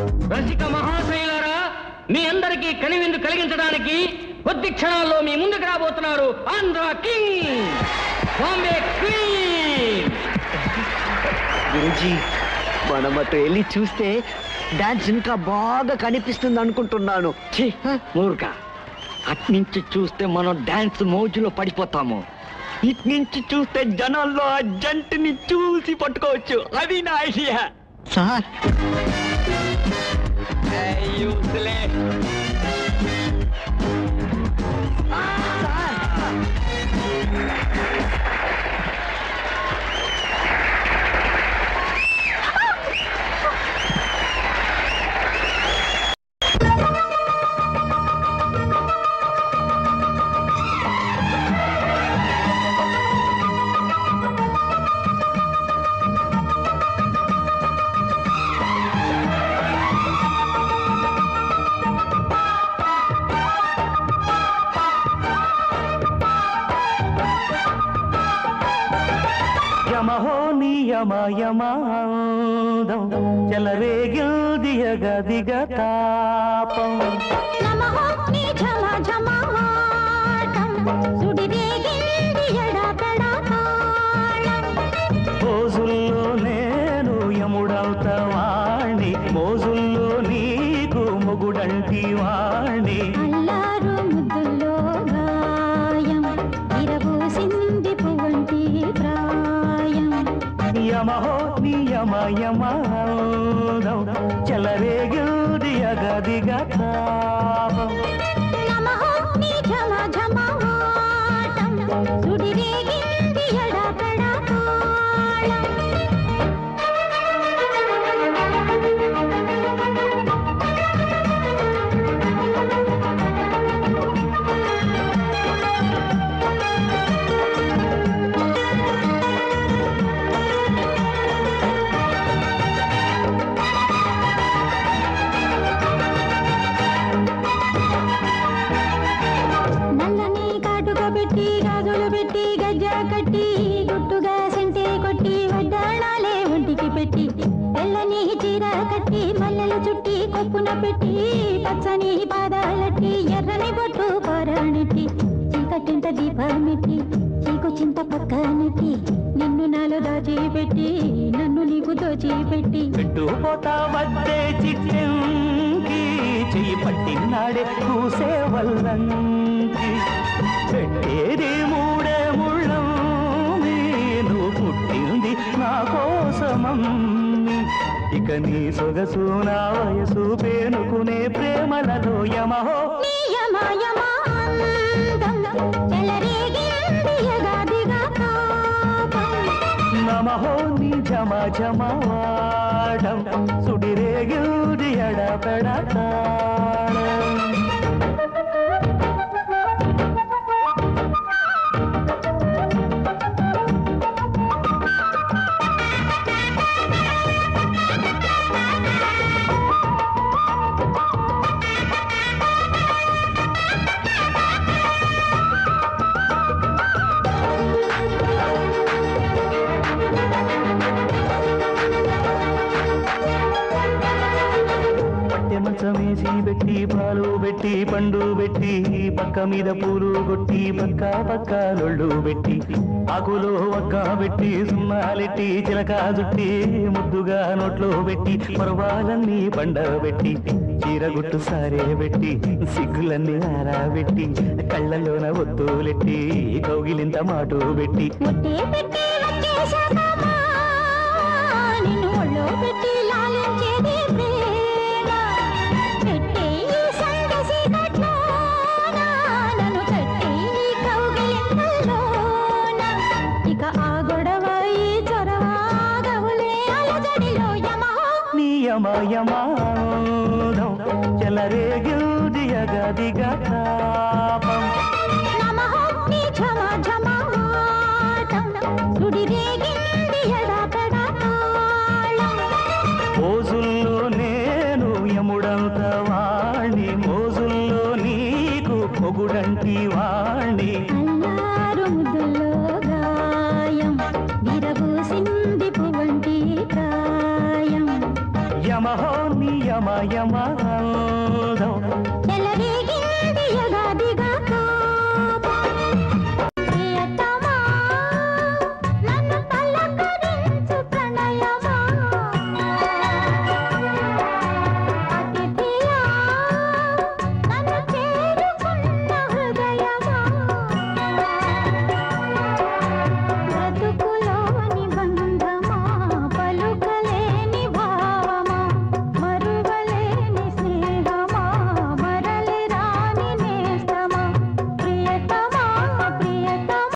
రసిక మహాశైలారా మీ అందరికీ కనివిందు కలిగించడానికి కొద్ది క్షణాల్లో మీ ముందుకు రాబోతున్నారు ఆంధ్ర కింగ్ బాంబే క్వీన్ గురుజీ మనం అటు వెళ్ళి చూస్తే డాన్స్ ఇంకా బాగా కనిపిస్తుంది అనుకుంటున్నాను ఛీ, మూర్ఖ అట్నుంచి చూస్తే మనం డాన్స్ మోజులో పడిపోతాము ఇట్నుంచి చూస్తే జనాల్లో ఆ జంటని చూసి పట్టుకోవచ్చు అది నా ఐడియా సార్ యమహో నియమయమాదం చెలరేగిల్దియగ దిగ తాపం నమః నీ ఝమ ఝమాటం సుడిరేగింది ఎడపెడ తాళం రోజుల్లో నేను యముడవుత వాణ్ణి మోజుల్లో నీకు మొగుడంటి వాణ్ణి అల్లారు ముద్దుల్లో గాయం ఇరబోసింది పువ్వంటి ప్రాయం యమహో నియమయమాదం చెలరేగిల్దియగ దిగ తాపం నమః నీ ఝమ ఝమాటం సుడిరేగింది ఎడపెడ తాళం నల్లని కాటుక పెట్టి గాజులు పెట్టి గజ్జ కట్టి గుట్టుగా సెంటే కొట్టి వడ్డాణాలే ఒంటికి పెట్టి తెల్లని చీర కట్టి మల్లెలు చుట్టి కొప్పున పెట్టి పచ్చని పాదాలట్టి ఎర్రని బొట్టు పారాణెట్టి చీకటింట దీపమెట్టి చీకు చింత పక్కనెట్టి నిన్ను నాలో దాచిపెట్టి నన్ను నీకు దోచిపెట్టి పెట్టుపోతా వద్దే చిట్టెంకి చెయ్యి పట్టినాడే కూసే వల్లంకి పెట్టేది మూడే ముళ్ళం నేను పుట్టింది నా కోసమమ్మి ఇక నీ సొగసు నా వయసు పేనుకునే ప్రేమలలో యమహో నియమయమాంతం చెలరేగింది యగాదిగా తాపం నమహో నీ జమ జమవాడం సుడిరేగిల్ది ఎడపెడతాడం పట్టె మంచమేసి పెట్టి పాలు పెట్టి పండు పెట్టి పక్క మీద పూలు కొట్టి పక్క పక్క లొళ్ళు పెట్టి ఆకులో ఒక్క పెట్టి సున్నాలెట్టి చిలక జుట్టి ముద్దుగా నోట్లో పెట్టి పర్వాలన్నీ పండ పెట్టి చీరగుట్టు సారే పెట్టి సిగ్గులన్నీ ఆరాబెట్టి కళ్ళలోన ఒత్తులెట్టి కౌగిలింత మాటు పెట్టి ముట్టే పెట్టి వచ్చేశాకమ్మా, నిన్ను ఒళ్ళో పెట్టి లాలించేది ప్రేమ. పెట్టే ఈ సందసి కట్లోన, నన్ను కట్టే ఈ కౌగిలింతల్లోన. ఇక ఆ గొడవ ఈ చొరవ గవులే అలజడిలో యమహో నియమయమాదం చెలరేగిల్దియగదిగ తాపం నమః నీ ఝమ ఝమాటం సుడిరేగింది ఎడపెడ తాళం మోజుల్లో నేను యముడంత వాణ్ణి మోజుల్లో నీకు పొగుడంటి వాణ్ణి అల్లారు ముద్దుల్లో గాయం విరబూసింది పువ్వంటి ప్రాయం యమహో నియమ మాయమాందం